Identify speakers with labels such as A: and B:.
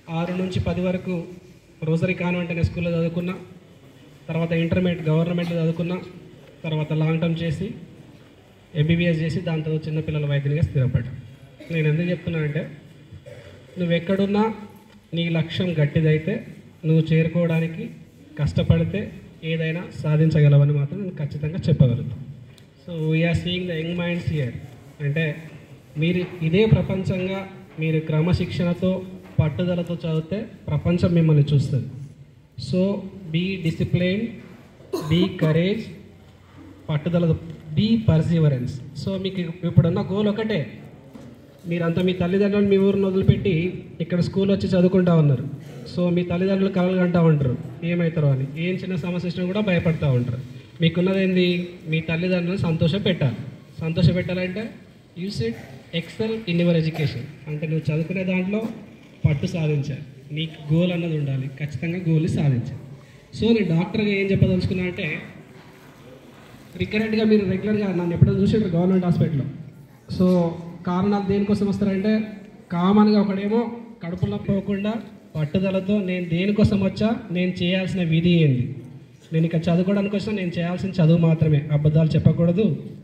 A: ఆరు నుంచి పది వరకు రోజరీ కాన్వెంట్ అనే స్కూల్లో చదువుకున్నా తర్వాత ఇంటర్మీడియట్ గవర్నమెంట్లో చదువుకున్నా తర్వాత లాంగ్ టర్మ్ చేసి ఎంబీబీఎస్ చేసి దాంతో చిన్నపిల్లల వైద్యునిగా స్థిరపడ్డా నేను ఎందుకు చెప్తున్నానంటే నువ్వు ఎక్కడున్నా నీ లక్ష్యం గట్టిదైతే నువ్వు చేరుకోవడానికి కష్టపడితే ఏదైనా సాధించగలవని మాత్రం నేను ఖచ్చితంగా చెప్పగలుగుతాను so we are seeing the young minds here అంటే మీరు ఇదే ప్రపంచంగా మీరు క్రమశిక్షణతో పట్టుదలతో చదివితే ప్రపంచం మిమ్మల్ని చూస్తుంది so be discipline be courage పట్టుదల బీ పర్సీవరెన్స్ సో మీకు ఇప్పుడున్న గోల్ ఒకటే మీరంతా మీ తల్లిదండ్రులు మీ ఊరిని వదిలిపెట్టి ఇక్కడ స్కూల్ వచ్చి చదువుకుంటా ఉన్నారు సో మీ తల్లిదండ్రులు కలలు కంటా ఉంటారు ఏమవుతారో అని ఏం చిన్న సమస్య వచ్చినా కూడా భయపడతా ఉంటారు మీకున్నది ఏంది మీ తల్లిదండ్రులను సంతోష పెట్టాలి సంతోష పెట్టాలంటే you set excel in your education అంటే నువ్వు చదువుకునే దాంట్లో పట్టు సాధించాలి నీకు గోల్ అన్నది ఉండాలి ఖచ్చితంగా గోల్ని సాధించాలి సో నేను డాక్టర్గా ఏం చెప్పదలుచుకున్నా అంటే రికరెంట్గా మీరు రెగ్యులర్గా నన్ను ఎప్పుడైనా చూసారు గవర్నమెంట్ హాస్పిటల్లో సో కారణాలు దేనికోసం వస్తారంటే కామన్గా ఒకడేమో కడుపులో పోకుండా పట్టుదలతో నేను దేనికోసం వచ్చా నేను చేయాల్సిన విధి ఏంది నేను ఇక్కడ చదువుకోవడానికి వచ్చినా నేను చేయాల్సిన చదువు మాత్రమే అబద్ధాలు చెప్పకూడదు